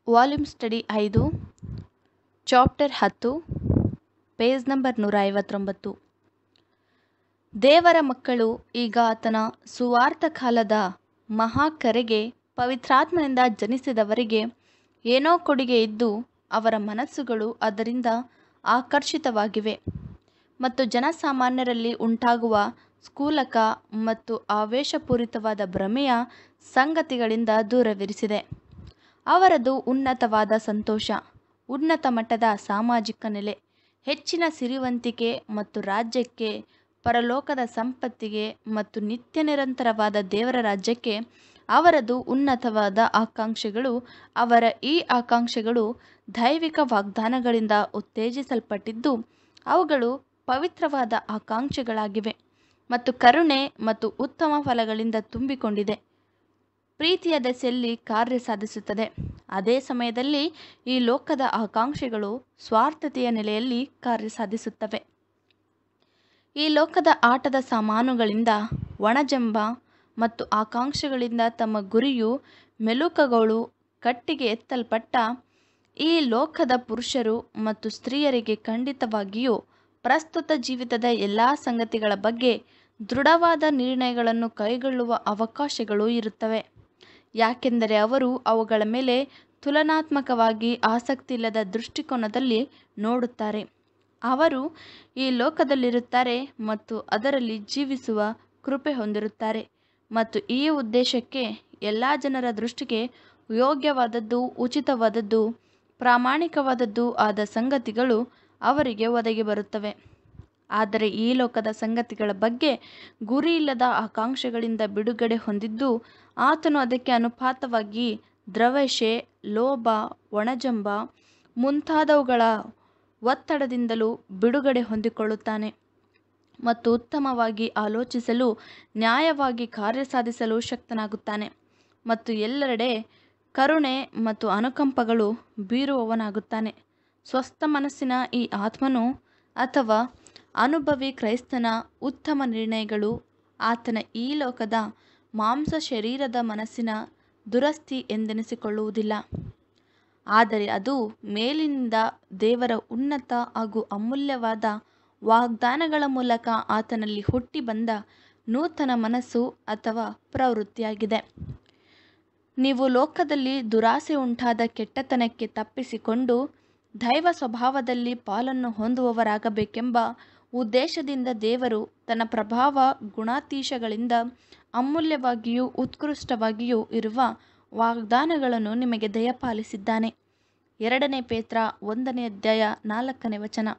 volume study ಐದು chapter ಹತ್ತು page number ನೂರ ಐವತ್ತೊಂಬತ್ತು ದೇವರ ಮಕ್ಕಳು ಈಗ ಆತನ ಸುವಾರ್ಥ ಕಾಲದ ಮಹಾಕರೆಗೆ ಪವಿತ್ರಾತ್ಮನಿಂದ ಜನಿಸಿದವರಿಗೆ ಏನೋ ಕೊಡುಗೆ ಇದ್ದು ಅವರ ಮನಸ್ಸುಗಳು ಅದರಿಂದ ಆಕರ್ಷಿತವಾಗಿವೆ ಮತ್ತು ಜನಸಾಮಾನ್ಯರಲ್ಲಿ ಉಂಟಾಗುವ ಸ್ಥೂಲಕ ಮತ್ತು ಆವೇಶಪೂರಿತವಾದ ಭ್ರಮೆಯ ಸಂಗತಿಗಳಿಂದ ದೂರವಿರಿಸಿದೆ ಅವರದು ಉನ್ನತವಾದ ಸಂತೋಷ ಉನ್ನತ ಮಟ್ಟದ ಸಾಮಾಜಿಕ ನೆಲೆ ಹೆಚ್ಚಿನ ಸಿರಿವಂತಿಕೆ ಮತ್ತು ರಾಜ್ಯಕ್ಕೆ ಪರಲೋಕದ ಸಂಪತ್ತಿಗೆ ಮತ್ತು ನಿತ್ಯ ನಿರಂತರವಾದ ದೇವರ ರಾಜ್ಯಕ್ಕೆ ಅವರದು ಉನ್ನತವಾದ ಆಕಾಂಕ್ಷೆಗಳು ಅವರ ಈ ಆಕಾಂಕ್ಷೆಗಳು ದೈವಿಕ ವಾಗ್ದಾನಗಳಿಂದ ಉತ್ತೇಜಿಸಲ್ಪಟ್ಟಿದ್ದು ಅವುಗಳು ಪವಿತ್ರವಾದ ಆಕಾಂಕ್ಷೆಗಳಾಗಿವೆ ಮತ್ತು ಕರುಣೆ ಮತ್ತು ಉತ್ತಮ ಫಲಗಳಿಂದ ತುಂಬಿಕೊಂಡಿದೆ ಪ್ರೀತಿಯ ದೆಸೆಯಲ್ಲಿ ಕಾರ್ಯ ಸಾಧಿಸುತ್ತದೆ ಅದೇ ಸಮಯದಲ್ಲಿ ಈ ಲೋಕದ ಆಕಾಂಕ್ಷೆಗಳು ಸ್ವಾರ್ಥತೆಯ ನೆಲೆಯಲ್ಲಿ ಕಾರ್ಯ ಸಾಧಿಸುತ್ತವೆ ಈ ಲೋಕದ ಆಟದ ಸಾಮಾನುಗಳಿಂದ ಒಣಜಂಬ ಮತ್ತು ಆಕಾಂಕ್ಷೆಗಳಿಂದ ತಮ್ಮ ಗುರಿಯು ಮೆಲುಕುಗಳು ಕಟ್ಟಿಗೆ ಎತ್ತಲ್ಪಟ್ಟ ಈ ಲೋಕದ ಪುರುಷರು ಮತ್ತು ಸ್ತ್ರೀಯರಿಗೆ ಖಂಡಿತವಾಗಿಯೂ ಪ್ರಸ್ತುತ ಜೀವಿತದ ಎಲ್ಲ ಸಂಗತಿಗಳ ಬಗ್ಗೆ ದೃಢವಾದ ನಿರ್ಣಯಗಳನ್ನು ಕೈಗೊಳ್ಳುವ ಅವಕಾಶಗಳು ಇರುತ್ತವೆ ಯಾಕೆಂದರೆ ಅವರು ಅವುಗಳ ಮೇಲೆ ತುಲನಾತ್ಮಕವಾಗಿ ಆಸಕ್ತಿಯಿಲ್ಲದ ದೃಷ್ಟಿಕೋನದಲ್ಲಿ ನೋಡುತ್ತಾರೆ ಅವರು ಈ ಲೋಕದಲ್ಲಿರುತ್ತಾರೆ ಮತ್ತು ಅದರಲ್ಲಿ ಜೀವಿಸುವ ಕೃಪೆ ಹೊಂದಿರುತ್ತಾರೆ ಮತ್ತು ಈ ಉದ್ದೇಶಕ್ಕೆ ಎಲ್ಲ ಜನರ ದೃಷ್ಟಿಗೆ ಯೋಗ್ಯವಾದದ್ದು ಉಚಿತವಾದದ್ದು ಪ್ರಾಮಾಣಿಕವಾದದ್ದು ಆದ ಸಂಗತಿಗಳು ಅವರಿಗೆ ಒದಗಿ ಬರುತ್ತವೆ ಆದರೆ ಈ ಲೋಕದ ಸಂಗತಿಗಳ ಬಗ್ಗೆ ಗುರಿಯಿಲ್ಲದ ಆಕಾಂಕ್ಷೆಗಳಿಂದ ಬಿಡುಗಡೆ ಹೊಂದಿದ್ದು ಆತನು ಅದಕ್ಕೆ ಅನುಪಾತವಾಗಿ ದ್ರವ್ಯಶೆ ಲೋಭ ಒಣಜಂಬ ಮುಂತಾದವುಗಳ ಒತ್ತಡದಿಂದಲೂ ಬಿಡುಗಡೆ ಹೊಂದಿಕೊಳ್ಳುತ್ತಾನೆ ಮತ್ತು ಉತ್ತಮವಾಗಿ ಆಲೋಚಿಸಲು ನ್ಯಾಯವಾಗಿ ಕಾರ್ಯ ಸಾಧಿಸಲು ಶಕ್ತನಾಗುತ್ತಾನೆ ಮತ್ತು ಎಲ್ಲೆಡೆ ಕರುಣೆ ಮತ್ತು ಅನುಕಂಪಗಳು ಬೀರುವವನಾಗುತ್ತಾನೆ ಸ್ವಸ್ಥ ಮನಸ್ಸಿನ ಈ ಆತ್ಮನು ಅಥವಾ ಅನುಭವಿ ಕ್ರೈಸ್ತನ ಉತ್ತಮ ನಿರ್ಣಯಗಳು ಆತನ ಈ ಲೋಕದ ಮಾಂಸ ಶರೀರದ ಮನಸ್ಸಿನ ದುರಸ್ತಿ ಎಂದೆನಿಸಿಕೊಳ್ಳುವುದಿಲ್ಲ ಆದರೆ ಅದು ಮೇಲಿನಿಂದ ದೇವರ ಉನ್ನತ ಹಾಗೂ ಅಮೂಲ್ಯವಾದ ವಾಗ್ದಾನಗಳ ಮೂಲಕ ಆತನಲ್ಲಿ ಹುಟ್ಟಿ ಬಂದ ನೂತನ ಮನಸ್ಸು ಅಥವಾ ಪ್ರವೃತ್ತಿಯಾಗಿದೆ ನೀವು ಲೋಕದಲ್ಲಿ ದುರಾಸೆ ಉಂಟಾದ ಕೆಟ್ಟತನಕ್ಕೆ ತಪ್ಪಿಸಿಕೊಂಡು ದೈವ ಸ್ವಭಾವದಲ್ಲಿ ಪಾಲನ್ನು ಹೊಂದುವವರಾಗಬೇಕೆಂಬ ಉದ್ದೇಶದಿಂದ ದೇವರು ತನ್ನ ಪ್ರಭಾವ ಗುಣಾತೀಶಗಳಿಂದ ಅಮೂಲ್ಯವಾಗಿಯೂ ಉತ್ಕೃಷ್ಟವಾಗಿಯೂ ಇರುವ ವಾಗ್ದಾನಗಳನ್ನು ನಿಮಗೆ ದಯಪಾಲಿಸಿದ್ದಾನೆ ಎರಡನೇ ಪೇತ್ರ ಒಂದನೇ ಅಧ್ಯಾಯ ನಾಲ್ಕನೇ ವಚನ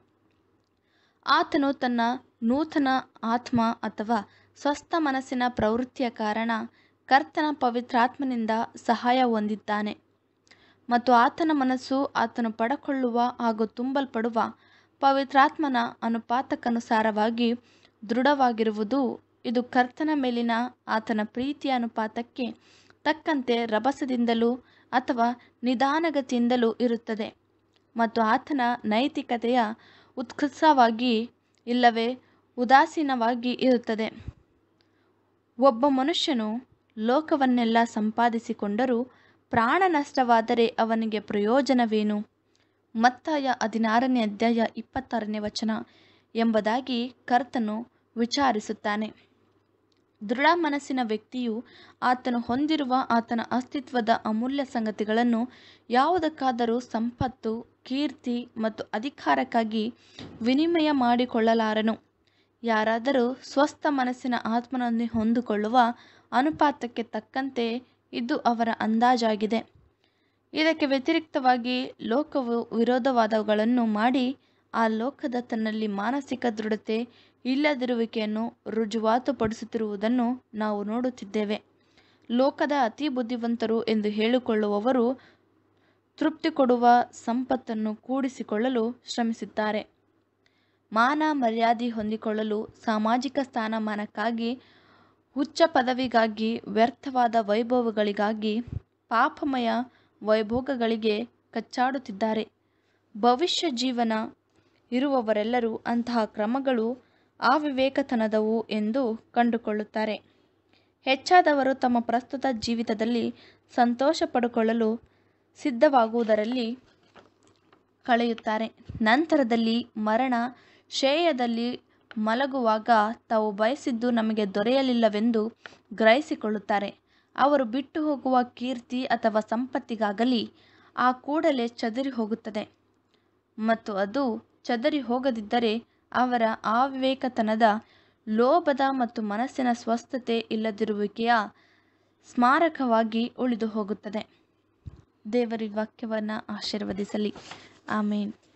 ಆತನು ತನ್ನ ನೂತನ ಆತ್ಮ ಅಥವಾ ಸ್ವಸ್ಥ ಮನಸ್ಸಿನ ಪ್ರವೃತ್ತಿಯ ಕಾರಣ ಕರ್ತನ ಪವಿತ್ರಾತ್ಮನಿಂದ ಸಹಾಯ ಹೊಂದಿದ್ದಾನೆ ಮತ್ತು ಆತನ ಮನಸ್ಸು ಆತನು ಪಡಕೊಳ್ಳುವ ಹಾಗೂ ತುಂಬಲ್ಪಡುವ ಪವಿತ್ರಾತ್ಮನ ಅನುಪಾತಕ್ಕನುಸಾರವಾಗಿ ದೃಢವಾಗಿರುವುದು ಇದು ಕರ್ತನ ಮೇಲಿನ ಆತನ ಪ್ರೀತಿಯ ಅನುಪಾತಕ್ಕೆ ತಕ್ಕಂತೆ ರಭಸದಿಂದಲೂ ಅಥವಾ ನಿಧಾನಗತಿಯಿಂದಲೂ ಇರುತ್ತದೆ ಮತ್ತು ಆತನ ನೈತಿಕತೆಯ ಉತ್ಕೃಷ್ಟವಾಗಿ ಇಲ್ಲವೇ ಉದಾಸೀನವಾಗಿ ಇರುತ್ತದೆ ಒಬ್ಬ ಮನುಷ್ಯನು ಲೋಕವನ್ನೆಲ್ಲ ಸಂಪಾದಿಸಿಕೊಂಡರೂ ಪ್ರಾಣ ನಷ್ಟವಾದರೆ ಅವನಿಗೆ ಪ್ರಯೋಜನವೇನು ಮತ್ತಾಯ ಹದಿನಾರನೇ ಅಧ್ಯಾಯ ಇಪ್ಪತ್ತಾರನೇ ವಚನ ಎಂಬುದಾಗಿ ಕರ್ತನು ವಿಚಾರಿಸುತ್ತಾನೆ ದೃಢ ಮನಸ್ಸಿನ ವ್ಯಕ್ತಿಯು ಆತನು ಹೊಂದಿರುವ ಆತನ ಅಸ್ತಿತ್ವದ ಅಮೂಲ್ಯ ಸಂಗತಿಗಳನ್ನು ಯಾವುದಕ್ಕಾದರೂ ಸಂಪತ್ತು ಕೀರ್ತಿ ಮತ್ತು ಅಧಿಕಾರಕ್ಕಾಗಿ ವಿನಿಮಯ ಮಾಡಿಕೊಳ್ಳಲಾರನು ಯಾರಾದರೂ ಸ್ವಸ್ಥ ಮನಸ್ಸಿನ ಆತ್ಮನನ್ನು ಹೊಂದಿಕೊಳ್ಳುವ ಅನುಪಾತಕ್ಕೆ ತಕ್ಕಂತೆ ಇದು ಅವರ ಅಂದಾಜಾಗಿದೆ ಇದಕ್ಕೆ ವ್ಯತಿರಿಕ್ತವಾಗಿ ಲೋಕವು ವಿರೋಧವಾದವುಗಳನ್ನು ಮಾಡಿ ಆ ಲೋಕದ ತನ್ನಲ್ಲಿ ಮಾನಸಿಕ ದೃಢತೆ ಇಲ್ಲದಿರುವಿಕೆಯನ್ನು ರುಜುವಾತುಪಡಿಸುತ್ತಿರುವುದನ್ನು ನಾವು ನೋಡುತ್ತಿದ್ದೇವೆ ಲೋಕದ ಅತಿ ಬುದ್ಧಿವಂತರು ಎಂದು ಹೇಳಿಕೊಳ್ಳುವವರು ತೃಪ್ತಿ ಕೊಡುವ ಸಂಪತ್ತನ್ನು ಕೂಡಿಸಿಕೊಳ್ಳಲು ಶ್ರಮಿಸುತ್ತಾರೆ ಮಾನ ಮರ್ಯಾದೆ ಹೊಂದಿಕೊಳ್ಳಲು ಸಾಮಾಜಿಕ ಸ್ಥಾನಮಾನಕ್ಕಾಗಿ ಉಚ್ಚ ಪದವಿಗಾಗಿ ವ್ಯರ್ಥವಾದ ವೈಭವಗಳಿಗಾಗಿ ಪಾಪಮಯ ವೈಭೋಗಗಳಿಗೆ ಕಚ್ಚಾಡುತ್ತಿದ್ದಾರೆ ಭವಿಷ್ಯ ಜೀವನ ಇರುವವರೆಲ್ಲರೂ ಅಂತಹ ಕ್ರಮಗಳು ಅವಿವೇಕತನದವು ಎಂದು ಕಂಡುಕೊಳ್ಳುತ್ತಾರೆ ಹೆಚ್ಚಾದವರು ತಮ್ಮ ಪ್ರಸ್ತುತ ಜೀವಿತದಲ್ಲಿ ಸಂತೋಷ ಪಡಿಕೊಳ್ಳಲು ಸಿದ್ಧವಾಗುವುದರಲ್ಲಿ ಕಳೆಯುತ್ತಾರೆ ನಂತರದಲ್ಲಿ ಮರಣ ಶೇಯದಲ್ಲಿ ಮಲಗುವಾಗ ತಾವು ಬಯಸಿದ್ದು ನಮಗೆ ದೊರೆಯಲಿಲ್ಲವೆಂದು ಗ್ರಹಿಸಿಕೊಳ್ಳುತ್ತಾರೆ ಅವರು ಬಿಟ್ಟು ಹೋಗುವ ಕೀರ್ತಿ ಅಥವಾ ಸಂಪತ್ತಿಗಾಗಲಿ ಆ ಕೂಡಲೇ ಚದರಿ ಹೋಗುತ್ತದೆ ಮತ್ತು ಅದು ಚದರಿ ಹೋಗದಿದ್ದರೆ ಅವರ ಅವಿವೇಕತನದ ಲೋಭದ ಮತ್ತು ಮನಸ್ಸಿನ ಸ್ವಸ್ಥತೆ ಇಲ್ಲದಿರುವಿಕೆಯ ಸ್ಮಾರಕವಾಗಿ ಉಳಿದು ಹೋಗುತ್ತದೆ ದೇವರ ವಾಕ್ಯವನ್ನು ಆಶೀರ್ವದಿಸಲಿ ಆಮೇನ್